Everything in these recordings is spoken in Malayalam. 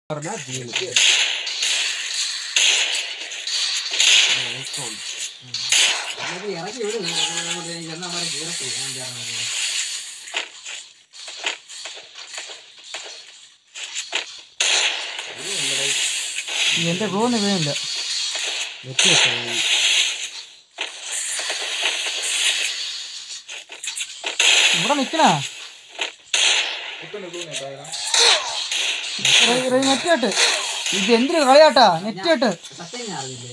പറഞ്ഞാ ജീന് എന്നിട്ട് ഇറക്കി വിടും എന്നമാരെ കീറത്തി ഞാൻ ചേർന്നത് എന്റെ ബ്ലൂ ഒന്നും വീണില്ല നെറ്റ് വെച്ചാ ഇവിടെ നിക്കണ നെറ്റ് കേട്ട് ഇത് എന്തിനു കളിയാട്ടാ നെറ്റ് കേട്ട് സത്യം ഞാൻ അറിഞ്ഞില്ലേ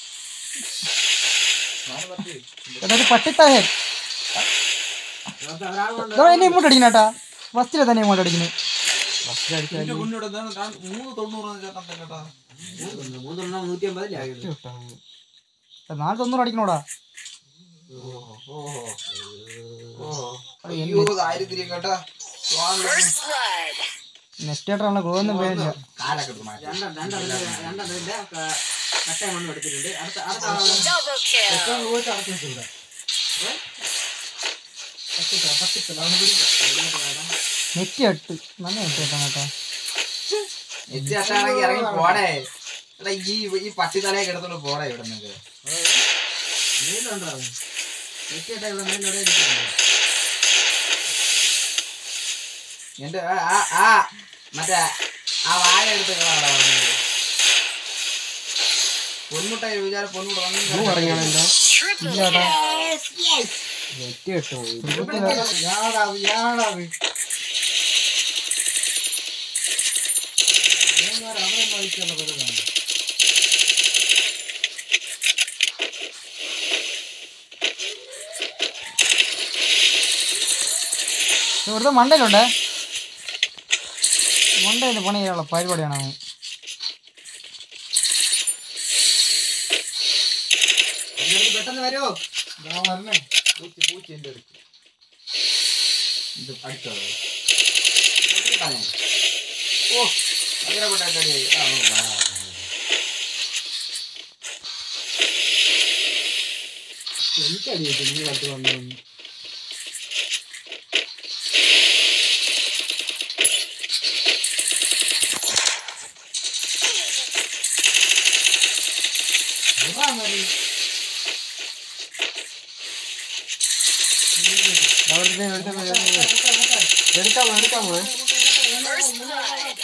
അതൊരു പട്ടിത്തായൻ നമുക്ക് ഒരാൾ കൊണ്ട് ഇതോ എന്നെ ഇങ്ങോട്ട് അടിക്കണേട്ടാ ഫസ്റ്റിലെ തന്നെ ഇങ്ങോട്ട് അടിക്കുന്നു ഫസ്റ്റ് അടിച്ചാൽ ഇതിന്റെ മുന്നോട്ട് എന്താണ് ഞാൻ മൂന്ന് തൊണ്ണൂറാണ് ചേട്ടൻ കേട്ടാ മൂന്നെണ്ണം മൂന്നെണ്ണം നൂറ്റി അമ്പതിലേ ആയുള്ളൂ നാല് തൊണ്ണൂറ് അടിക്കണോടാ അയ്യോ ദാരിദ്ര്യം കേട്ടാ നെറ്റ് കേട്ടാണല്ലോ ഗ്ലൂ ഒന്നും വീണില്ല കാലൊക്കെ എടുത്ത് മാറ്റി രണ്ടെണ്ണം രണ്ടെണ്ണം രണ്ടെണ്ണത്തിന്റെ കട്ടയ മണ്ണ് എടുത്തിട്ടുണ്ട് അടുത്ത അടുത്ത ആള് Double kill. പോയിട്ട് അടച്ചു വെച്ചിട്ടുണ്ട് നെറ്റ് കേട്ട് നല്ല നെറ്റ് കേട്ടാണ് കേട്ടോ എത്തി അട്ടാണെങ്കിൽ ഇറങ്ങി പോടേ എടാ ഈ ഈ പട്ടിത്തലയൊക്കെ എടുത്തോണ്ട് പോടേ ഇവിടെ നിന്ന് മേലുണ്ടോ അത് നെറ്റിയിട്ട ഇവിടെ മേലോടെ ഇരിക്കുന്നുണ്ട് എന്റെ ആ ആ- ആ മറ്റേ ആ വാഴ എടുത്ത് കളാടാ പറഞ്ഞത് പൊന്മുട്ട വിചാരം പൊന്മുട്ട ബ്ലൂ ഇറങ്ങിയാണല്ലോ Triple kill. നെറ്റ് കിട്ടും യാടാത് യാടാത് ഇവിടുത്തെ മണ്ടയിലുണ്ടേ മണ്ടയിൽ പണി ചെയ്യാനുള്ള പരിപാടിയാണ് അവൻ എൻ്റെ അടുത്ത് പെട്ടെന്ന് വരുമോ ഞാൻ വരണേ പൂച്ച പൂച്ച എന്റെ അടുത്ത് ഇത് അടിച്ചോ ഓ ഭയങ്കര കൊണ്ടായിട്ടടിയായി ആ ഓ, വാ. എനിക്കറിയില്ല നിങ്ങൾ അടുത്ത് വന്നു അവിടുത്തെ എടുക്കാമോ എടുക്കാമോ First blood.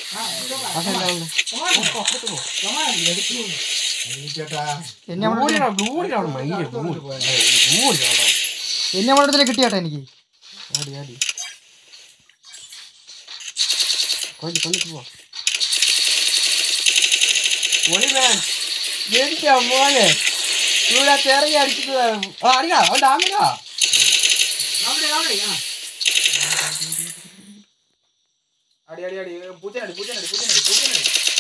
ചേട്ടാ എന്നെ നമ്മുടെ ബ്ലൂടിലാണ് മയില് ബ്ലൂടി ബ്ലൂടിയാണോ എന്നെ നമ്മുടെ അടുത്തേക്ക് കിട്ടിയാട്ടെ എനിക്ക് ആടി ആടി കൊല്ലി കൊല്ലിട്ട് പോവാ ഒളിമാൻ എനിക്ക് മോനെ ഇവിടെ തിറങ്ങി അടിക്കുന്നത് ആ അറിയാ അവൻ്റെ ആമിനാ അവിടെ അവിടെ ആ അടി അടി അടി പൂച്ചനടി പൂച്ചനടി പൂച്ചനടി പൂച്ചനടി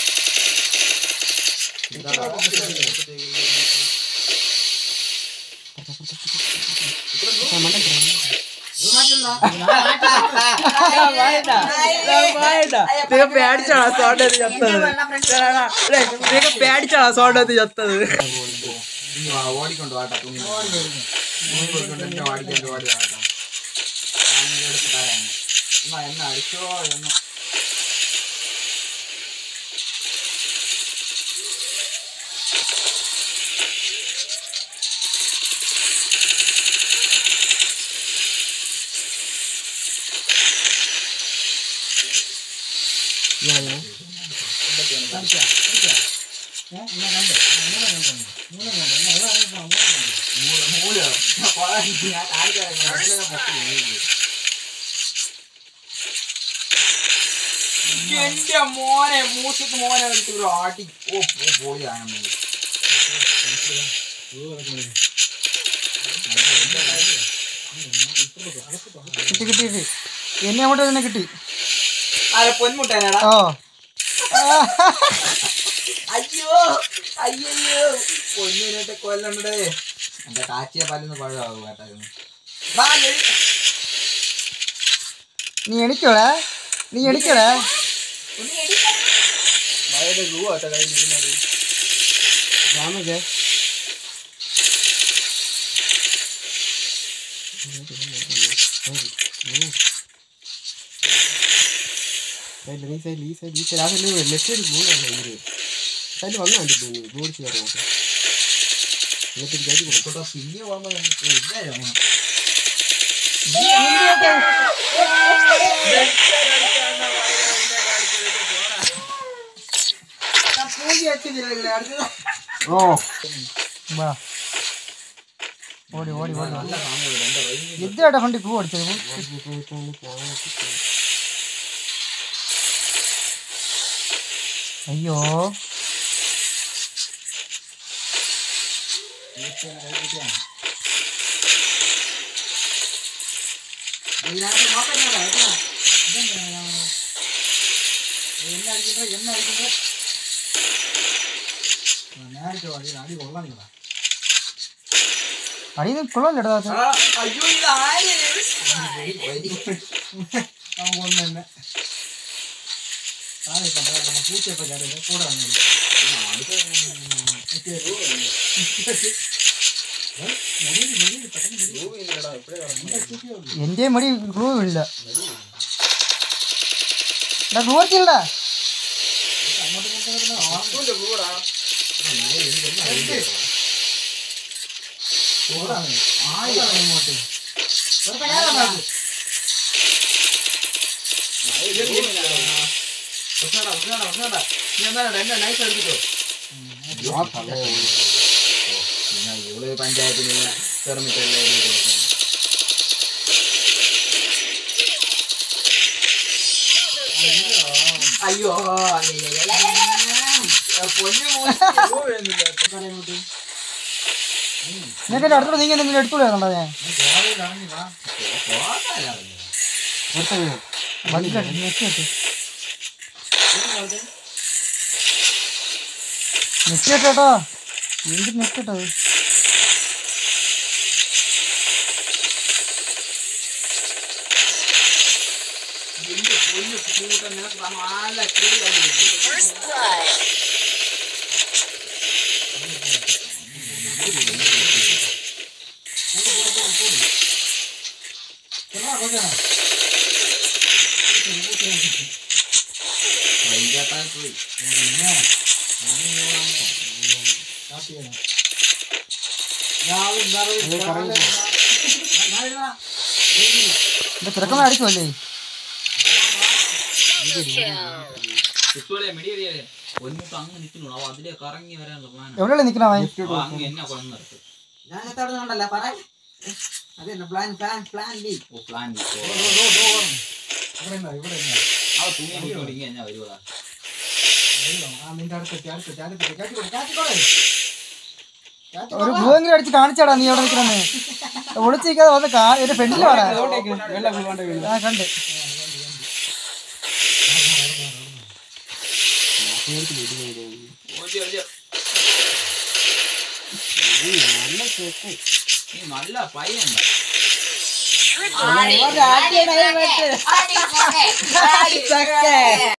പേടിച്ചാണോ സോണ്ടത് ചത്തത് നീക്ക് പേടിച്ചാണോ സോണ്ടത് ചത്തത് ഇനി വാ, ഓടിക്കൊണ്ട് വാട്ടാ തുണി തുണി കൊടുക്കൊണ്ട് എന്നെ ഓടിക്കൊണ്ട് ഓടി വാട്ടാ ഞാൻ ഇത് എടുത്ത് തരാം എന്നാ എന്നെ അടിച്ചോ എന്ന് മൂല മൂല ഞാൻ ആൾക്കാരെ എന്റെ മോനെ മൂസത്ത് മോനെ എടുത്ത് ഒരു ആട്ടി ഓ ഓ, പോളിയാണ് കിട്ടി കിട്ടി കിട്ടി എന്നെ അങ്ങോട്ട് തന്നെ കിട്ടി അതെ പൊന്മുട്ടേനാടാ ഓ അയ്യോ അയ്യോ പൊന്നിനെ കൊല്ലണ്ടേ എന്റെ കാച്ചിയ പല്ലിന്ന് പഴമാകും കേട്ടോ ഇത്. വാ, എഴി. നീ എണിക്കോടെ നീ എണിക്കോടെ മഴയുടെ ഗ്ലൂ ആട്ടോ കയ്യിൽ ഇരുന്നത് രാമജെ സൈഡിൽ ഈ സൈഡിൽ ഈ സൈഡിൽ ഈ സൈഡിൽ അതല്ലേ ലെഫ്റ്റ് സൈഡ് ബ്ലൂടാണ് ഇവര് സൈഡിൽ വന്നു കണ്ടില്ല നീ ബ്ലൂ അടിച്ച് കയറി നോക്കാം എന്നിട്ട് കയറ്റി കൊടുക്കും പിന്നെ പോകുമ്പോ നമുക്ക് ഇല്ലായിരുന്നു ഓ വാ ഓടി ഓടി ഓടി നല്ല സമയം എന്റെ റേഞ്ച് എന്തിനാട്ടാ കൊണ്ട് പൂ അടിച്ചത് അയ്യോ ഇതിനകത്ത് നോക്കാം ഞാൻ കേട്ടോ. ഇതെന്താണ്? എണ്ണ അടിക്കണ്ട എണ്ണ അടിക്കണ്ട നേരത്തെ വഴി അടി കൊള്ളാനില്ല അടിയിൽ നിന്ന് കൊള്ളാൻ അയ്യോ ഇത് ആര് നമുക്ക് ഒന്ന് തന്നെ താഴെ കണ്ട നമ്മ പൂച്ചയപ്പോ കയറി കൂടെ വന്നില്ല എന്റെ മടി ഗ്ലൂ ഇല്ല ഗ്ലൂ അടിച്ചില്ലടാ ഇവള് പഞ്ചായത്തിന് പെർമിറ്റ് എല്ലാം എഴുതി കൊടുക്കണം അയ്യോ നിനക്ക് എന്റെ അടുത്തോട്ട് നീങ്ങി എന്തെങ്കിലും എടുത്തോളൂ കണ്ടോ ഞാൻ ബഗ്ഗായിട്ട് നെറ്റിട്ട് നെറ്റിട്ടോ എന്ത് നെറ്റിട്ടത് First blood. പോയി എന്റെ തിരക്കമ്മ അടിക്കുമല്ലേ Triple kill. കുട്ടികളെ മെടിയറിയാതെ ഒന്നിട്ട് അങ്ങ് നിൽക്കുന്നു അവ അതിലെ കറങ്ങി വരാനുള്ള പ്ലാൻ എവിടെയല്ലേ നിക്കണവൻ അങ്ങ് എന്നെ കൊണ്ടു നിർത്തും ഞാൻ എത്താടുന്ന കണ്ടല്ല പറ അതെ പ്ലാൻ പ്ലാൻ പ്ലാൻ ബി ഓ പ്ലാൻ ആ തുണി അങ്ങോട്ട് ഇങ്ങനെ എന്നാ വരുവാ നിന്റെ അടുത്ത് അടുത്ത് അടുത്ത് കാറ്റിക്കോടെ കാറ്റിക്കോടെ ഒരു ഭൂവെങ്കിലും അടിച്ച് കാണിച്ചാടാ നീ എവിടെ നിൽക്കണെന്ന് ഒളിച്ചിരിക്കാതെ വന്ന് കാ എന്റെ ഫ്രണ്ടിൽ വാടാ വെള്ളം വീഴാണ്ട് വീഴും ഞാൻ കണ്ട് ഓടി ഓടി നല്ല കേക്ക് നീ നല്ല പയ്യണ്ട Triple kill.